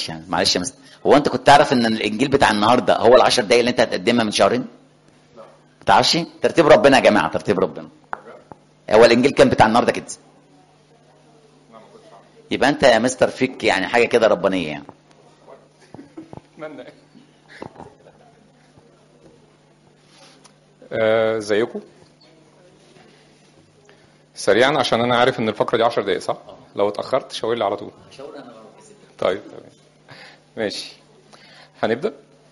معلش يعني معلش يا مستر هو انت كنت تعرف ان الانجيل بتاع النهارده هو العشر دقايق اللي انت هتقدمها من شهرين؟ لا ما تعرفش؟ ترتيب ربنا يا جماعه ترتيب ربنا هو الانجيل كان بتاع النهارده كده يبقى انت يا مستر فيك يعني حاجه كده ربانيه يعني اتمنى آه، ازيكم سريعا عشان انا عارف ان الفقره دي 10 دقايق صح لو اتاخرت شاور لي على طول طيب تمام ماشي هنبدا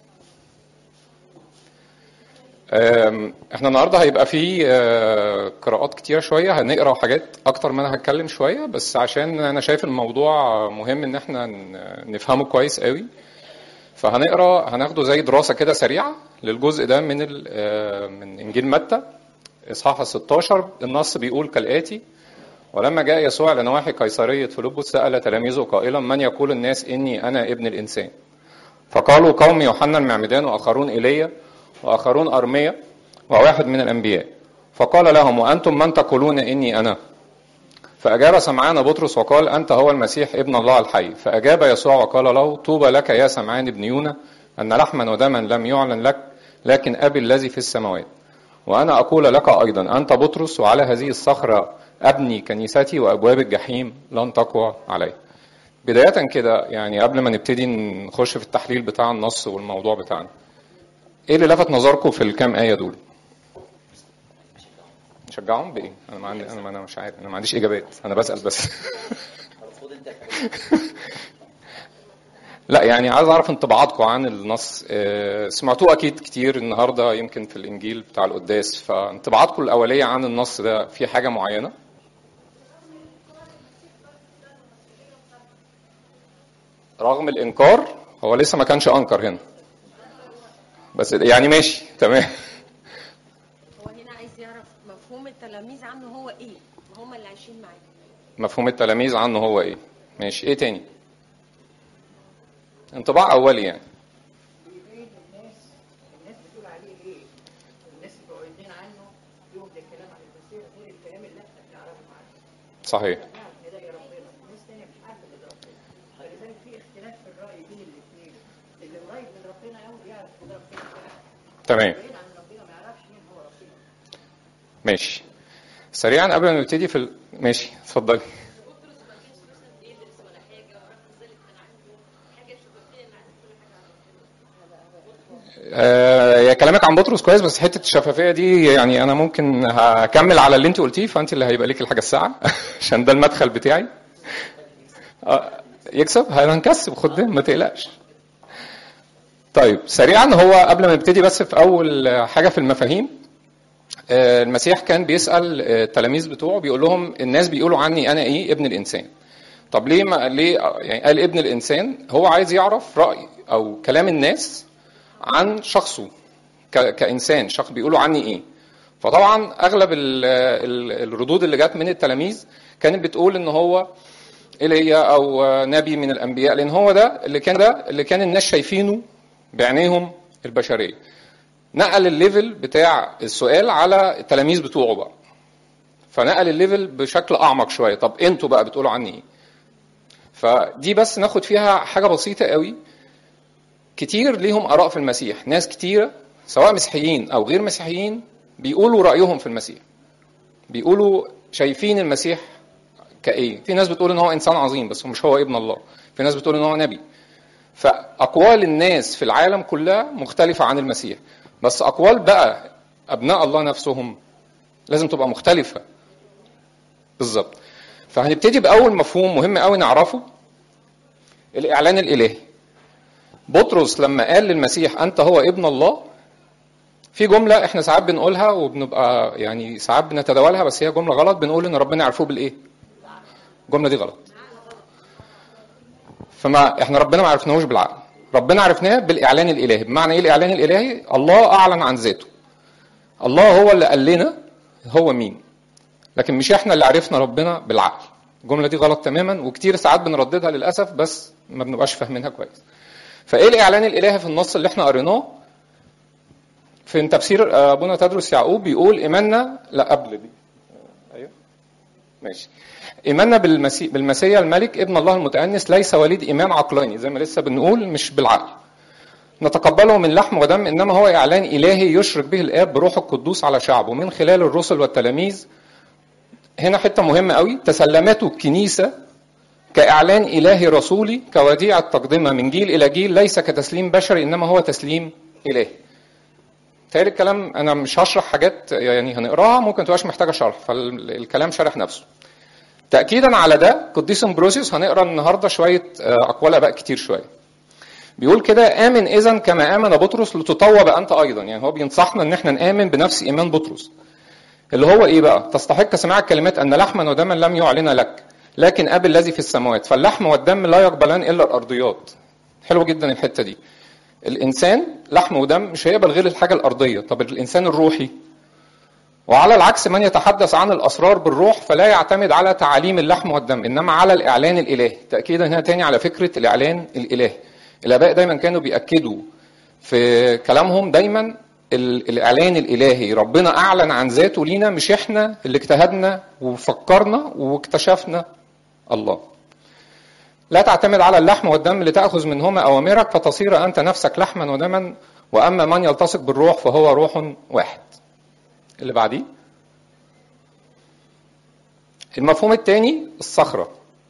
آم، احنا النهارده هيبقى في آه، قراءات كتيره شويه هنقرا حاجات اكتر ما انا هتكلم شويه بس عشان انا شايف الموضوع مهم ان احنا ن- نفهمه كويس قوي فهنقرا هناخده زي دراسه كده سريعه للجزء ده من ال- آه، من انجيل متى اصحاح 16 النص بيقول كالاتي ولما جاء يسوع لنواحي قيصريه فيلبس سال تلاميذه قائلا من يقول الناس اني انا ابن الانسان فقالوا قوم يوحنا المعمدان واخرون ايليا واخرون ارميا وواحد من الانبياء فقال لهم وانتم من تقولون اني انا فأجاب سمعان بطرس وقال أنت هو المسيح ابن الله الحي فأجاب يسوع وقال له طوبى لك يا سمعان بن يونا أن لحما ودما لم يعلن لك لكن أبي الذي في السماوات وأنا أقول لك أيضا أنت بطرس وعلى هذه الصخرة أبني كنيستي وأبواب الجحيم لن تقوى عليه بداية كده يعني قبل ما نبتدي نخش في التحليل بتاع النص والموضوع بتاعنا ايه اللي لفت نظركم في الكام آية دول؟ نشجعهم بايه؟ انا ما عندي انا ما انا مش عارف انا ما عنديش اجابات انا بسال بس لا يعني عايز اعرف انطباعاتكم عن النص آه، سمعتوه اكيد كتير النهارده يمكن في الانجيل بتاع القداس فانطباعاتكم الاوليه عن النص ده في حاجه معينه رغم الانكار هو لسه ما كانش انكر هنا بس يعني ماشي تمام هو هنا عايز يعرف مفهوم التلاميذ عنه هو ايه وهم اللي عايشين معاه مفهوم التلاميذ عنه هو ايه ماشي ايه تاني انطباع اولي يعني بيبين الناس الناس بتقول عليه ايه؟ الناس اللي بعيدين عنه لهم ده الكلام عن المسيح غير الكلام اللي احنا بنعرفه عنه. صحيح نعرف نلاقي ربنا، ناس تانية مش عارفة ان ربنا. فلذلك في اختلاف في الرأي بين الاثنين. اللي قريب من ربنا قوي بيعرف ان ربنا فعلا. تمام بعيد عن ربنا ما يعرفش مين هو ربنا. ماشي سريعا قبل ما نبتدي في ال... ماشي اتفضلي آه، يا كلامك عن بطرس كويس بس حته الشفافيه دي يعني انا ممكن هكمل على اللي انت قلتيه فانت اللي هيبقى ليك الحاجه الساعه عشان ده المدخل بتاعي آه، يكسب هنكسب خد ده ما تقلقش طيب سريعا هو قبل ما نبتدي بس في اول حاجه في المفاهيم آه، المسيح كان بيسال آه، التلاميذ بتوعه بيقول لهم الناس بيقولوا عني انا ايه ابن الانسان طب ليه ما ليه يعني قال ابن الانسان هو عايز يعرف راي او كلام الناس عن شخصه ك- كانسان شخص بيقولوا عني ايه فطبعا اغلب ال- ال- الردود اللي جت من التلاميذ كانت بتقول ان هو ايليا او نبي من الانبياء لان هو ده اللي كان ده اللي كان الناس شايفينه بعينيهم البشريه نقل الليفل بتاع السؤال على التلاميذ بتوعه بقى فنقل الليفل بشكل اعمق شويه طب انتوا بقى بتقولوا عني ايه فدي بس ناخد فيها حاجه بسيطه قوي كتير ليهم اراء في المسيح ناس كتيره سواء مسيحيين او غير مسيحيين بيقولوا رايهم في المسيح بيقولوا شايفين المسيح كايه في ناس بتقول ان هو انسان عظيم بس هو مش هو ابن الله في ناس بتقول ان هو نبي فاقوال الناس في العالم كلها مختلفه عن المسيح بس اقوال بقى ابناء الله نفسهم لازم تبقى مختلفه بالظبط فهنبتدي باول مفهوم مهم قوي نعرفه الاعلان الالهي بطرس لما قال للمسيح انت هو ابن الله في جمله احنا ساعات بنقولها وبنبقى يعني ساعات بنتداولها بس هي جمله غلط بنقول ان ربنا يعرفوه بالايه الجمله دي غلط فما احنا ربنا ما عرفناهوش بالعقل ربنا عرفناه بالاعلان الالهي بمعنى ايه الاعلان الالهي الله اعلن عن ذاته الله هو اللي قال لنا هو مين لكن مش احنا اللي عرفنا ربنا بالعقل الجمله دي غلط تماما وكتير ساعات بنرددها للاسف بس ما بنبقاش فاهمينها كويس فايه الاعلان الالهي في النص اللي احنا قريناه في تفسير ابونا تدرس يعقوب بيقول ايماننا لا قبل دي ايوه ماشي ايماننا بالمسيح بالمسيح الملك ابن الله المتأنس ليس وليد ايمان عقلاني زي ما لسه بنقول مش بالعقل نتقبله من لحم ودم انما هو اعلان الهي يشرك به الاب بروح القدوس على شعبه من خلال الرسل والتلاميذ هنا حته مهمه قوي تسلمته الكنيسه كاعلان الهي رسولي كوديعه تقدمها من جيل الى جيل ليس كتسليم بشري انما هو تسليم الهي تاني الكلام انا مش هشرح حاجات يعني هنقراها ممكن تبقاش محتاجه شرح فالكلام شارح نفسه تاكيدا على ده قديس امبروسيوس هنقرا النهارده شويه آه، اقوال اباء كتير شويه بيقول كده امن اذا كما امن بطرس لتطوب انت ايضا يعني هو بينصحنا ان احنا نامن بنفس ايمان بطرس اللي هو ايه بقى تستحق سماع الكلمات ان لحما ودما لم يعلن لك لكن اب الذي في السماوات فاللحم والدم لا يقبلان الا الارضيات حلو جدا الحته دي الانسان لحم ودم مش هيقبل غير الحاجه الارضيه طب الانسان الروحي وعلى العكس من يتحدث عن الاسرار بالروح فلا يعتمد على تعاليم اللحم والدم انما على الاعلان الالهي تاكيدا هنا تاني على فكره الاعلان الالهي الاباء دايما كانوا بياكدوا في كلامهم دايما ال- الاعلان الالهي ربنا اعلن عن ذاته لينا مش احنا اللي اجتهدنا وفكرنا واكتشفنا الله لا تعتمد على اللحم والدم لتأخذ منهما أوامرك فتصير أنت نفسك لحما ودما وأما من يلتصق بالروح فهو روح واحد اللي بعديه المفهوم الثاني الصخرة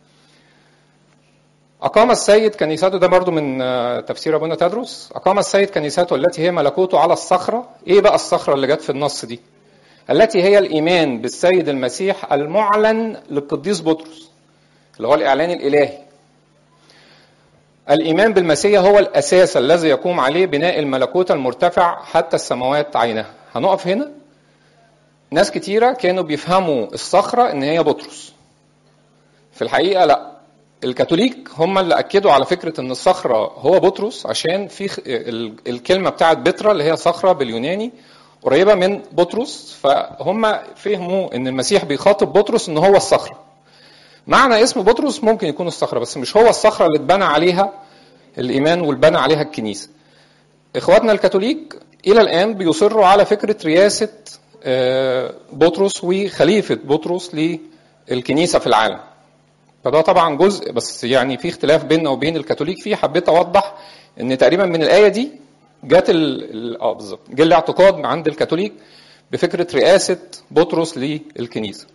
أقام السيد كنيسته ده برضو من آه، تفسير أبونا تدرس أقام السيد كنيسته التي هي ملكوته على الصخرة إيه بقى الصخرة اللي جت في النص دي التي هي الإيمان بالسيد المسيح المعلن للقديس بطرس اللي هو الإعلان الإلهي الإيمان بالمسيح هو الأساس الذي يقوم عليه بناء الملكوت المرتفع حتى السماوات عينها هنقف هنا ناس كتيرة كانوا بيفهموا الصخرة إن هي بطرس في الحقيقة لا الكاثوليك هم اللي أكدوا على فكرة إن الصخرة هو بطرس عشان في خ- ال- الكلمة بتاعت بترا اللي هي صخرة باليوناني قريبة من بطرس فهم فهموا إن المسيح بيخاطب بطرس إن هو الصخرة معنى اسم بطرس ممكن يكون الصخرة بس مش هو الصخرة اللي اتبنى عليها الإيمان والبنى عليها الكنيسة إخواتنا الكاثوليك إلى الآن بيصروا على فكرة رياسة آه، بطرس وخليفة بطرس للكنيسة في العالم فده طبعا جزء بس يعني في اختلاف بيننا وبين الكاثوليك فيه حبيت أوضح إن تقريبا من الآية دي جت ال- ال- اه بالظبط جه الاعتقاد عند الكاثوليك بفكرة رئاسة بطرس للكنيسة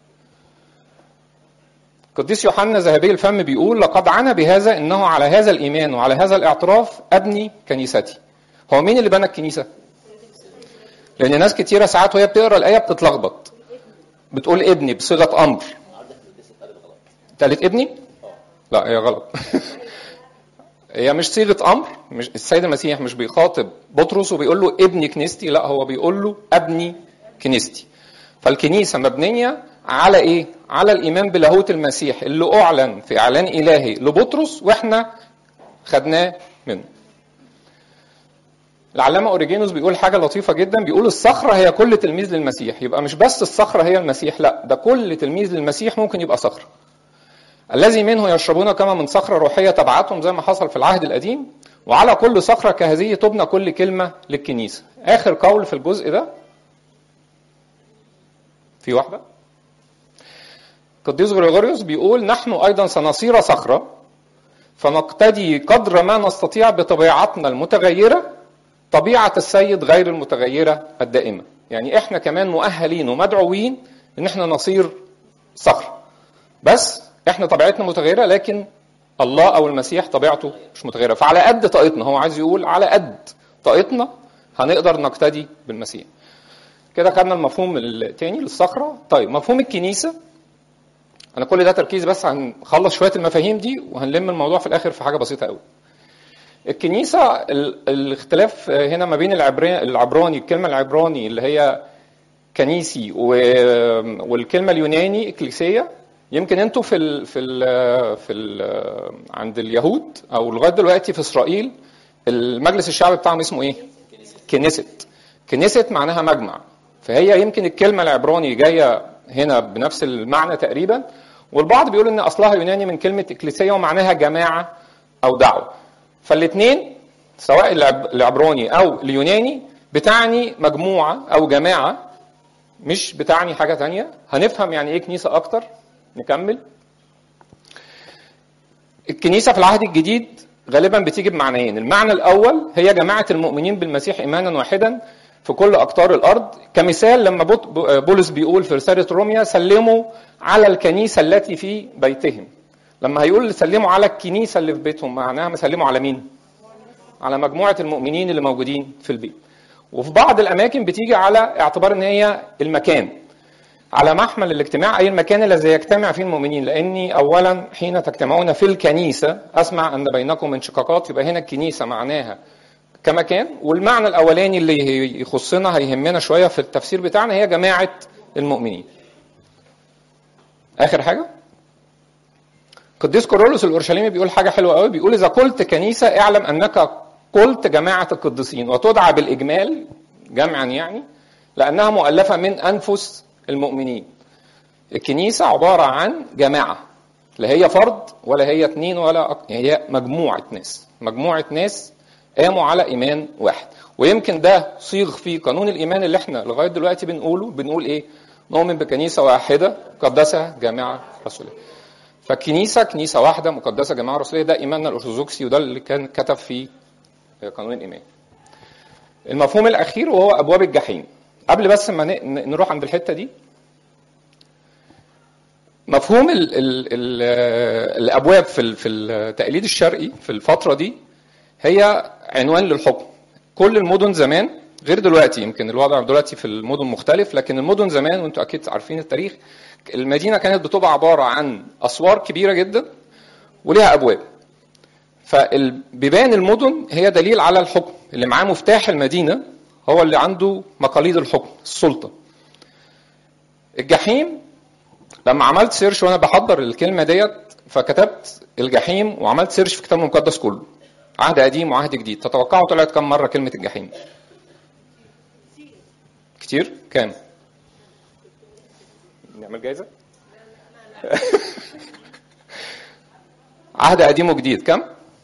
قديس يوحنا ذهبي الفم بيقول لقد عانى بهذا انه على هذا الايمان وعلى هذا الاعتراف ابني كنيستي. هو مين اللي بنى الكنيسه؟ لان ناس كتيره ساعات وهي بتقرا الايه بتتلخبط. بتقول ابني بصيغه امر. تالت ابني؟ لا هي غلط. هي مش صيغه امر مش السيد المسيح مش بيخاطب بطرس وبيقول له ابني كنيستي لا هو بيقول له ابني كنيستي. فالكنيسه مبنيه على ايه؟ على الايمان بلاهوت المسيح اللي اعلن في اعلان الهي لبطرس واحنا خدناه منه. العلامه اوريجينوس بيقول حاجه لطيفه جدا بيقول الصخره هي كل تلميذ للمسيح يبقى مش بس الصخره هي المسيح لا ده كل تلميذ للمسيح ممكن يبقى صخره. الذي منه يشربون كما من صخره روحيه تبعتهم زي ما حصل في العهد القديم وعلى كل صخره كهذه تبنى كل كلمه للكنيسه. اخر قول في الجزء ده في واحده قديس غريغوريوس بيقول نحن ايضا سنصير صخره فنقتدي قدر ما نستطيع بطبيعتنا المتغيره طبيعه السيد غير المتغيره الدائمه يعني احنا كمان مؤهلين ومدعوين ان احنا نصير صخره بس احنا طبيعتنا متغيره لكن الله او المسيح طبيعته مش متغيره فعلى قد طاقتنا هو عايز يقول على قد طاقتنا هنقدر نقتدي بالمسيح كده خدنا المفهوم التاني للصخره طيب مفهوم الكنيسه انا كل ده تركيز بس هنخلص شويه المفاهيم دي وهنلم الموضوع في الاخر في حاجه بسيطه قوي الكنيسه ال- الاختلاف هنا ما بين العبراني العبراني الكلمه العبراني اللي هي كنيسي و- والكلمه اليوناني اكليسيه يمكن انتوا في ال في ال في ال عند اليهود او لغايه دلوقتي في اسرائيل المجلس الشعبي بتاعهم اسمه ايه؟ كنيست كنيست معناها مجمع فهي يمكن الكلمه العبراني جايه هنا بنفس المعنى تقريبا والبعض بيقول ان اصلها يوناني من كلمه اكليسيه ومعناها جماعه او دعوه فالاثنين سواء العب- العبراني او اليوناني بتعني مجموعه او جماعه مش بتعني حاجه تانية هنفهم يعني ايه كنيسه اكتر نكمل الكنيسه في العهد الجديد غالبا بتيجي بمعنيين المعنى الاول هي جماعه المؤمنين بالمسيح ايمانا واحدا في كل اقطار الارض كمثال لما بط- بولس بيقول في رساله روميا سلموا على الكنيسه التي في بيتهم لما هيقول سلموا على الكنيسه اللي في بيتهم معناها مسلموا على مين على مجموعه المؤمنين اللي موجودين في البيت وفي بعض الاماكن بتيجي على اعتبار ان هي المكان على محمل الاجتماع اي المكان الذي يجتمع فيه المؤمنين لاني اولا حين تجتمعون في الكنيسه اسمع ان بينكم انشقاقات يبقى هنا الكنيسه معناها كمكان والمعنى الاولاني اللي يخصنا هيهمنا شويه في التفسير بتاعنا هي جماعه المؤمنين اخر حاجه قديس كورولوس الاورشليمي بيقول حاجه حلوه قوي بيقول اذا قلت كنيسه اعلم انك قلت جماعه القديسين وتدعى بالاجمال جمعا يعني لانها مؤلفه من انفس المؤمنين الكنيسه عباره عن جماعه لا هي فرد ولا هي اتنين ولا أك... هي مجموعه ناس مجموعه ناس قاموا على ايمان واحد ويمكن ده صيغ في قانون الايمان اللي احنا لغايه دلوقتي بنقوله بنقول ايه نؤمن بكنيسه واحده مقدسه جامعه رسوليه فالكنيسه كنيسه واحده مقدسه جماعه رسوليه ده ايماننا الارثوذكسي وده اللي كان كتب في قانون الايمان المفهوم الاخير وهو ابواب الجحيم قبل بس ما ن- نروح عند الحته دي مفهوم ال ال ال الابواب في ال- في التقليد الشرقي في الفتره دي هي عنوان للحكم كل المدن زمان غير دلوقتي يمكن الوضع دلوقتي في المدن مختلف لكن المدن زمان وانتم اكيد عارفين التاريخ المدينه كانت بتبقى عباره عن اسوار كبيره جدا وليها ابواب فبيبان المدن هي دليل على الحكم اللي معاه مفتاح المدينه هو اللي عنده مقاليد الحكم السلطه الجحيم لما عملت سيرش وانا بحضر الكلمه ديت فكتبت الجحيم وعملت سيرش في الكتاب المقدس كله عهد قديم وعهد جديد تتوقعوا طلعت كم مره كلمه الجحيم كتير كام نعمل جايزه عهد قديم وجديد كم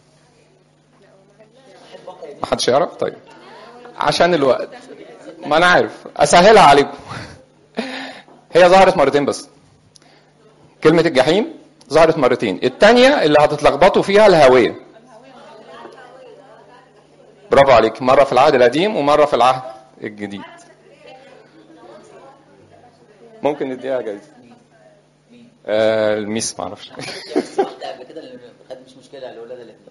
محدش يعرف طيب عشان الوقت ما انا عارف اسهلها عليكم هي ظهرت مرتين بس كلمة الجحيم ظهرت مرتين التانية اللي هتتلخبطوا فيها الهاوية برافو عليك مرة في العهد القديم ومرة في العهد الجديد ممكن نديها جايزة آه الميس معرفش بس واحده قبل كده اللي كانت مش مشكله الولاد اللي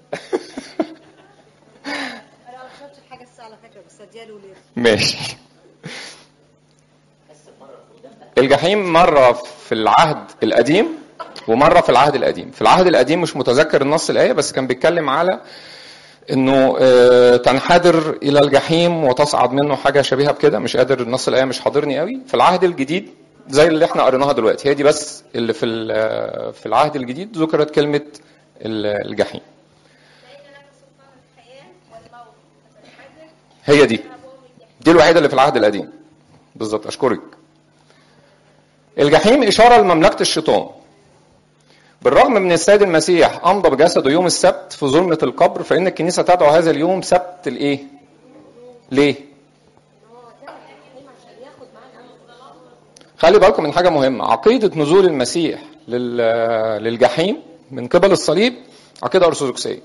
انا ما شفتش الحاجه الساعه على فكره بس اديها لولاد ماشي الجحيم مرة في العهد القديم ومرة في العهد القديم في العهد القديم مش متذكر النص الآية بس كان بيتكلم على انه آه، تنحدر الى الجحيم وتصعد منه حاجه شبيهه بكده مش قادر النص الايه مش حاضرني قوي في العهد الجديد زي اللي احنا قريناها دلوقتي هي دي بس اللي في ال- في العهد الجديد ذكرت كلمه ال- الجحيم هي دي دي الوحيده اللي في العهد القديم بالظبط اشكرك الجحيم اشاره لمملكه الشيطان بالرغم من السيد المسيح امضى بجسده يوم السبت في ظلمه القبر فان الكنيسه تدعو هذا اليوم سبت الايه ليه خلي بالكم من حاجه مهمه عقيده نزول المسيح لل- للجحيم من قبل الصليب عقيده ارثوذكسيه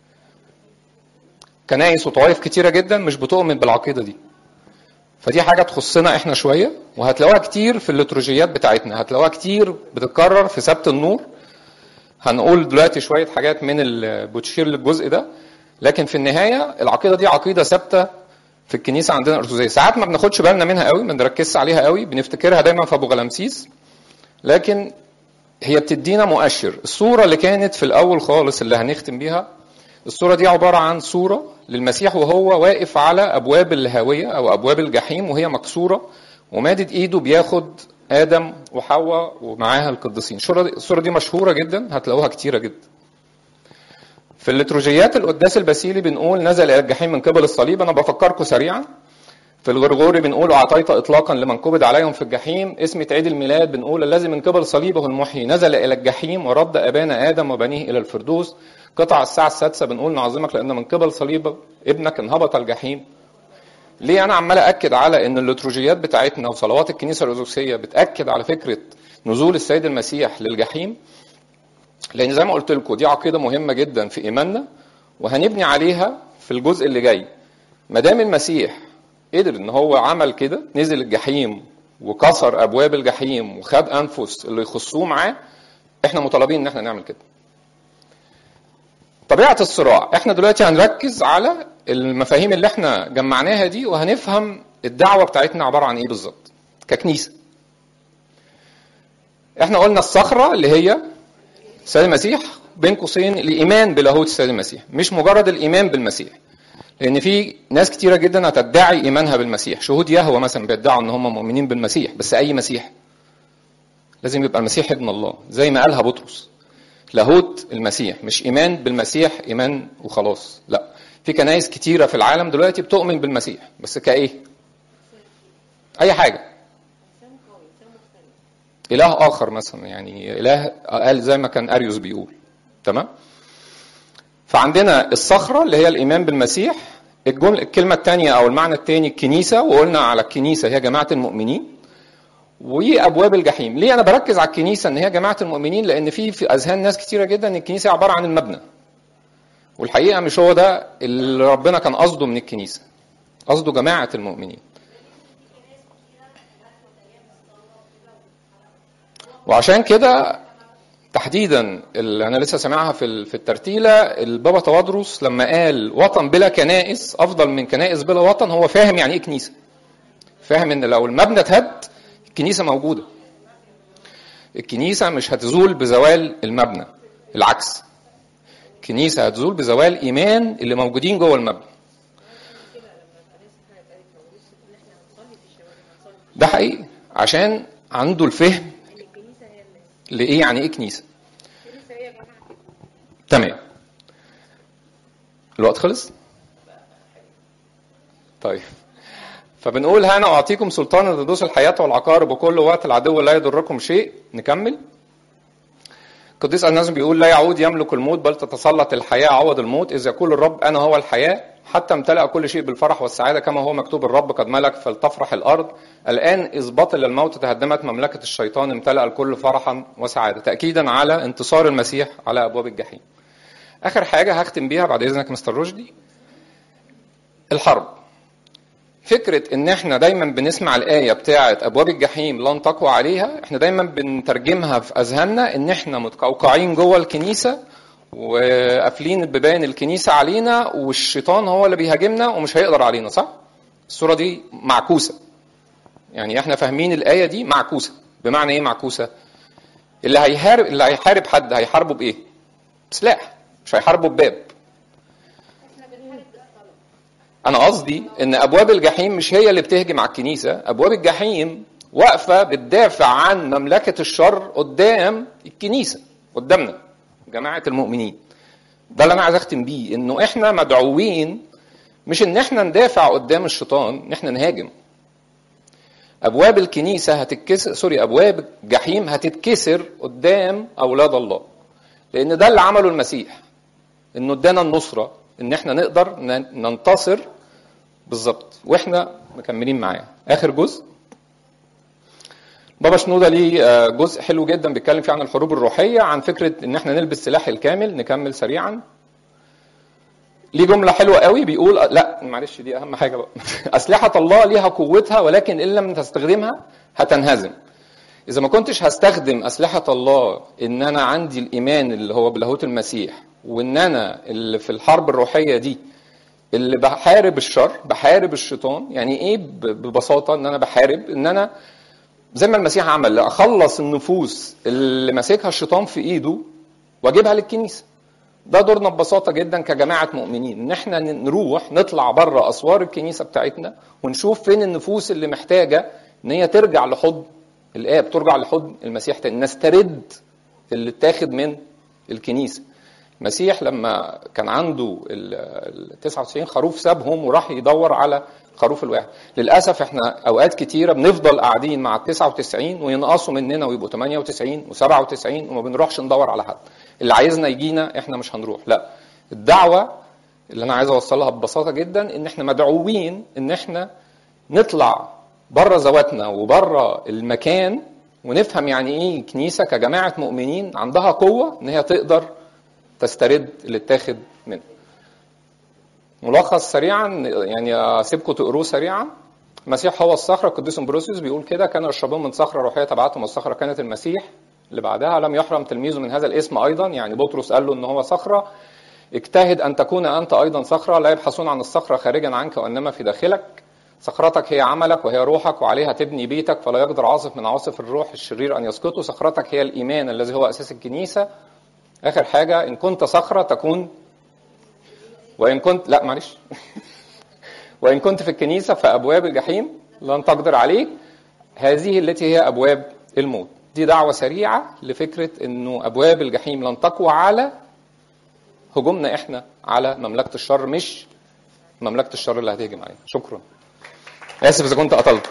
كنائس وطوائف كتيره جدا مش بتؤمن بالعقيده دي فدي حاجه تخصنا احنا شويه وهتلاقوها كتير في الليتورجيات بتاعتنا هتلاقوها كتير بتتكرر في سبت النور هنقول دلوقتي شويه حاجات من اللي بتشير للجزء ده لكن في النهايه العقيده دي عقيده ثابته في الكنيسه عندنا الارثوذكسيه ساعات ما بناخدش بالنا منها قوي ما بنركزش عليها قوي بنفتكرها دايما في ابو غلامسيس لكن هي بتدينا مؤشر الصوره اللي كانت في الاول خالص اللي هنختم بيها الصوره دي عباره عن صوره للمسيح وهو واقف على ابواب الهاويه او ابواب الجحيم وهي مكسوره ومادد ايده بياخد ادم وحواء ومعاها القديسين الصوره دي, الصورة دي مشهوره جدا هتلاقوها كتيره جدا في الليتروجيات القداس الباسيلي بنقول نزل الى الجحيم من قبل الصليب انا بفكركم سريعا في الغرغوري بنقول اعطيت اطلاقا لمن قبض عليهم في الجحيم اسم عيد الميلاد بنقول الذي من قبل صليبه المحيي نزل الى الجحيم ورد ابانا ادم وبنيه الى الفردوس قطع الساعه السادسه بنقول نعظمك لان من قبل صليب ابنك انهبط الجحيم ليه انا عمال اكد على ان الليتروجيات بتاعتنا وصلوات الكنيسه الارثوذكسيه بتاكد على فكره نزول السيد المسيح للجحيم لان زي ما قلت لكم دي عقيده مهمه جدا في ايماننا وهنبني عليها في الجزء اللي جاي ما دام المسيح قدر ان هو عمل كده نزل الجحيم وكسر ابواب الجحيم وخد انفس اللي يخصوه معاه احنا مطالبين ان احنا نعمل كده طبيعه الصراع احنا دلوقتي هنركز على المفاهيم اللي احنا جمعناها دي وهنفهم الدعوه بتاعتنا عباره عن ايه بالظبط ككنيسه احنا قلنا الصخره اللي هي السيد المسيح بين قوسين الايمان بلاهوت السيد المسيح مش مجرد الايمان بالمسيح لان في ناس كتيره جدا هتدعي ايمانها بالمسيح شهود يهوه مثلا بيدعوا ان هم مؤمنين بالمسيح بس اي مسيح لازم يبقى المسيح ابن الله زي ما قالها بطرس لاهوت المسيح مش ايمان بالمسيح ايمان وخلاص لا في كنايس كتيره في العالم دلوقتي بتؤمن بالمسيح بس كايه اي حاجه اله اخر مثلا يعني اله قال زي ما كان اريوس بيقول تمام فعندنا الصخره اللي هي الايمان بالمسيح الجمله الكلمه الثانيه او المعنى الثاني الكنيسه وقلنا على الكنيسه هي جماعه المؤمنين وابواب الجحيم ليه انا بركز على الكنيسه ان هي جماعه المؤمنين لان في في اذهان ناس كتيره جدا ان الكنيسه عباره عن المبنى والحقيقه مش هو ده اللي ربنا كان قصده من الكنيسه قصده جماعه المؤمنين وعشان كده تحديدا اللي انا لسه سامعها في في الترتيله البابا توادرس لما قال وطن بلا كنائس افضل من كنائس بلا وطن هو فاهم يعني ايه كنيسه فاهم ان لو المبنى اتهد الكنيسه موجوده الكنيسه مش هتزول بزوال المبنى العكس الكنيسه هتزول بزوال ايمان اللي موجودين جوه المبنى ده حقيقي عشان عنده الفهم لايه يعني ايه كنيسه تمام الوقت خلص طيب فبنقول ها انا اعطيكم سلطانا تدوس الحياه والعقارب وكل وقت العدو لا يضركم شيء نكمل القديس الناس بيقول لا يعود يملك الموت بل تتسلط الحياه عوض الموت اذ يقول الرب انا هو الحياه حتى امتلأ كل شيء بالفرح والسعاده كما هو مكتوب الرب قد ملك فلتفرح الارض الان اذ بطل الموت تهدمت مملكه الشيطان امتلأ الكل فرحا وسعاده تاكيدا على انتصار المسيح على ابواب الجحيم اخر حاجه هختم بيها بعد اذنك مستر رشدي الحرب فكرة إن إحنا دايما بنسمع الآية بتاعة أبواب الجحيم لن تقوى عليها، إحنا دايما بنترجمها في أذهاننا إن إحنا متقوقعين جوه الكنيسة وقافلين بيبان الكنيسة علينا والشيطان هو اللي بيهاجمنا ومش هيقدر علينا صح؟ الصورة دي معكوسة. يعني إحنا فاهمين الآية دي معكوسة، بمعنى إيه معكوسة؟ اللي هيحارب اللي هيحارب حد هيحاربه بإيه؟ بسلاح، مش هيحاربه بباب. انا قصدي ان ابواب الجحيم مش هي اللي بتهجم على الكنيسه ابواب الجحيم واقفه بتدافع عن مملكه الشر قدام الكنيسه قدامنا جماعه المؤمنين ده اللي انا عايز اختم بيه انه احنا مدعوين مش ان احنا ندافع قدام الشيطان ان احنا نهاجم ابواب الكنيسه هتتكسر سوري ابواب الجحيم هتتكسر قدام اولاد الله لان ده اللي عمله المسيح انه ادانا النصره ان احنا نقدر ننتصر بالظبط واحنا مكملين معاه اخر جزء بابا شنودة ليه جزء حلو جدا بيتكلم فيه عن الحروب الروحية عن فكرة ان احنا نلبس سلاح الكامل نكمل سريعا ليه جملة حلوة قوي بيقول لا معلش دي اهم حاجة بقى اسلحة الله ليها قوتها ولكن ان لم تستخدمها هتنهزم اذا ما كنتش هستخدم اسلحة الله ان انا عندي الايمان اللي هو بلاهوت المسيح وان انا اللي في الحرب الروحيه دي اللي بحارب الشر بحارب الشيطان يعني ايه ببساطه ان انا بحارب ان انا زي ما المسيح عمل اخلص النفوس اللي ماسكها الشيطان في ايده واجيبها للكنيسه ده دورنا ببساطه جدا كجماعه مؤمنين ان احنا نروح نطلع بره اسوار الكنيسه بتاعتنا ونشوف فين النفوس اللي محتاجه ان هي ترجع لحضن الاب ترجع لحضن المسيح تاني نسترد اللي اتاخد من الكنيسه المسيح لما كان عنده ال 99 خروف سابهم وراح يدور على الخروف الواحد للاسف احنا اوقات كتيره بنفضل قاعدين مع ال 99 وينقصوا مننا ويبقوا 98 و97 وما بنروحش ندور على حد اللي عايزنا يجينا احنا مش هنروح لا الدعوه اللي انا عايز اوصلها ببساطه جدا ان احنا مدعوين ان احنا نطلع بره ذواتنا وبره المكان ونفهم يعني ايه كنيسه كجماعه مؤمنين عندها قوه ان هي تقدر تسترد اللي اتاخد منها. ملخص سريعا يعني اسيبكم تقروه سريعا المسيح هو الصخره القديس امبروسيوس بيقول كده كان يشربون من صخره روحيه تبعتهم الصخره كانت المسيح اللي بعدها لم يحرم تلميذه من هذا الاسم ايضا يعني بطرس قال له ان هو صخره اجتهد ان تكون انت ايضا صخره لا يبحثون عن الصخره خارجا عنك وانما في داخلك صخرتك هي عملك وهي روحك وعليها تبني بيتك فلا يقدر عاصف من عواصف الروح الشرير ان يسقطه صخرتك هي الايمان الذي هو اساس الكنيسه اخر حاجه ان كنت صخره تكون وان كنت لا معلش وان كنت في الكنيسه فابواب الجحيم لن تقدر عليك هذه التي هي ابواب الموت دي دعوه سريعه لفكره انه ابواب الجحيم لن تقوى على هجومنا احنا على مملكه الشر مش مملكه الشر اللي هتهجم علينا شكرا اسف اذا كنت قتلت